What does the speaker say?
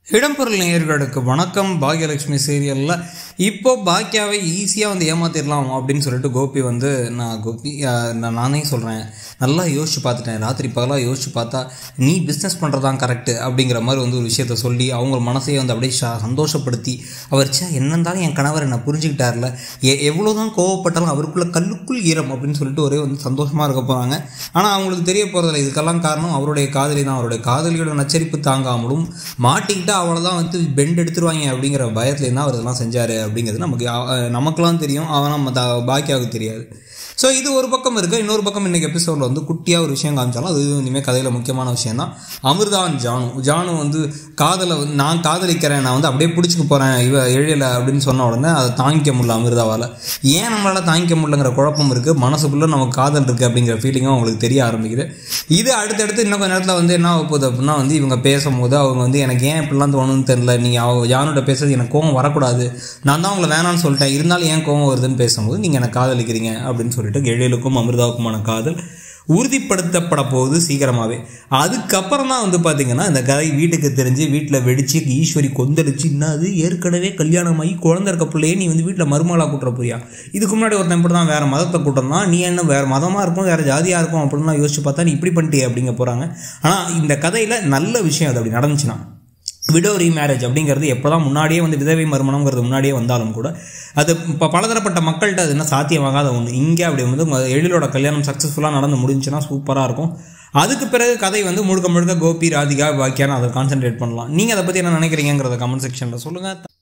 இடம்பொருள் நேயர்களுக்கு வணக்கம் பாக்யலட்சுமி சீரியலில் இப்போ பாக்கியாவை ஈஸியாக வந்து ஏமாத்திடலாம் அப்படின்னு சொல்லிட்டு கோபி வந்து நான் கோபி ஆஹ், நான் நானே சொல்கிறேன் நல்லா யோசிச்சு பார்த்துட்டேன் ராத்திரி பகலாக யோசிச்சு பார்த்தா நீ பிஸ்னஸ் பண்ணுறதான் கரெக்டு அப்படிங்கிற மாதிரி வந்து ஒரு விஷயத்த சொல்லி அவங்க மனசையே வந்து அப்படியே ச- சந்தோஷப்படுத்தி அவர் சே என்ன இருந்தாலும் என் கணவர் என்னை புரிஞ்சுக்கிட்டார்ல எ எவ்வளோதான் கோவப்பட்டாலும் அவருக்குள்ள கல்லுக்குள் ஈரம் அப்படின்னு சொல்லிட்டு ஒரே வந்து சந்தோஷமாக இருக்க போகிறாங்க ஆனால் அவங்களுக்கு தெரிய போகிறதில்ல இதுக்கெல்லாம் காரணம் அவருடைய காதலி தான் அவருடைய காதலியோட நச்சரிப்பு தாங்காமலும் மாட்டிக்கிட்டு அவ்வளோதான் வந்து பெண்ட் எடுத்துருவாங்க அப்படிங்கிற பயத்துல தான் அவர் இதெல்லாம் செஞ்சார் அப்படிங்கிறது நமக்கு அஹ், நமக்கெல்லாம் தெரியும் ஆனால் நம்ம த பாக்கியாவுக்கு தெரியாது ஸோ இது ஒரு பக்கம் இருக்குது இன்னொரு பக்கம் இன்றைக்கி எபிசோடில் வந்து குட்டியாக ஒரு விஷயம் காமிச்சாலும் அது இனிமேல் கதையில் முக்கியமான விஷயம் தான் அமிர்தான் ஜானு ஜானு வந்து காதலை வந்து நான் காதலிக்கிறேன் நான் வந்து அப்படியே பிடிச்சிக்க போகிறேன் இவ எழியலை அப்படின்னு சொன்ன உடனே அதை தாங்கிக்க முடியல அமிர்தாவால் ஏன் நம்மளால் தாங்கிக்க முடியலங்கிற குழப்பம் இருக்குது மனசுக்குள்ளே நமக்கு காதல் இருக்குது அப்படிங்கிற ஃபீலிங்கும் அவங்களுக்கு தெரிய ஆரம்பிக்குது இது அடுத்தடுத்து இன்னும் கொஞ்ச நேரத்தில் வந்து என்ன ஆக போகுது அப்படின்னா வந்து இவங்க பேசும்போது அவங்க வந்து எனக்கு ஏன் இப்படிலாம் தோணுன்னு தெரில நீங்கள் அவ ஜானோட பேசுறது எனக்கு கோவம் வரக்கூடாது நான் தான் உங்களை வேணாம்னு சொல்லிட்டேன் இருந்தாலும் ஏன் கோவம் வருதுன்னு பேசும்போது நீங்கள் எனக்கு காதலிக்கிறீங்க அப்படின்னு சொல்லிட்டு எழிலுக்கும் அமிர்தாவுக்குமான காதல் உறுதிப்படுத்தப்பட போகுது சீக்கிரமாகவே அதுக்கப்புறம் தான் வந்து பார்த்தீங்கன்னா இந்த கதை வீட்டுக்கு தெரிஞ்சு வீட்டில் வெடிச்சு ஈஸ்வரி கொந்தளிச்சு என்னது ஏற்கனவே கல்யாணமாகி குழந்தை இருக்க பிள்ளையே நீ வந்து வீட்டில் மருமலாக கூட்டுற போறியா இதுக்கு முன்னாடி ஒருத்தன் இப்படி தான் வேறு மதத்தை கூட்டம் தான் நீ என்ன வேறு மதமாக இருக்கும் வேறு ஜாதியாக இருக்கும் அப்படின்லாம் யோசிச்சு பார்த்தா நீ இப்படி பண்ணிட்டியே அப்படிங்க போகிறாங்க ஆனால் இந்த கதையில் நல்ல விஷயம் அது அப்படி நடந்துச்சுன்னா விடோ ரீமேரேஜ் அப்படிங்கிறது எப்போ தான் முன்னாடியே வந்து விதவை மறுமணங்கிறது முன்னாடியே வந்தாலும் கூட அது இப்போ பலதரப்பட்ட மக்கள்கிட்ட அது என்ன சாத்தியமாகாத ஒன்று இங்கே அப்படி வந்து ம- எழிலோட கல்யாணம் சக்ஸஸ்ஃபுல்லாக நடந்து முடிஞ்சுன்னா சூப்பராக இருக்கும் அதுக்கு பிறகு கதை வந்து முழுக்க முழுக்க கோபி ராதிகா பாக்கியான்னு அதை கான்சென்ட்ரேட் பண்ணலாம் நீங்கள் அதை பற்றி என்ன நினைக்கிறீங்கிறத கமெண்ட் செக்ஷனில் சொல்லுங்கள்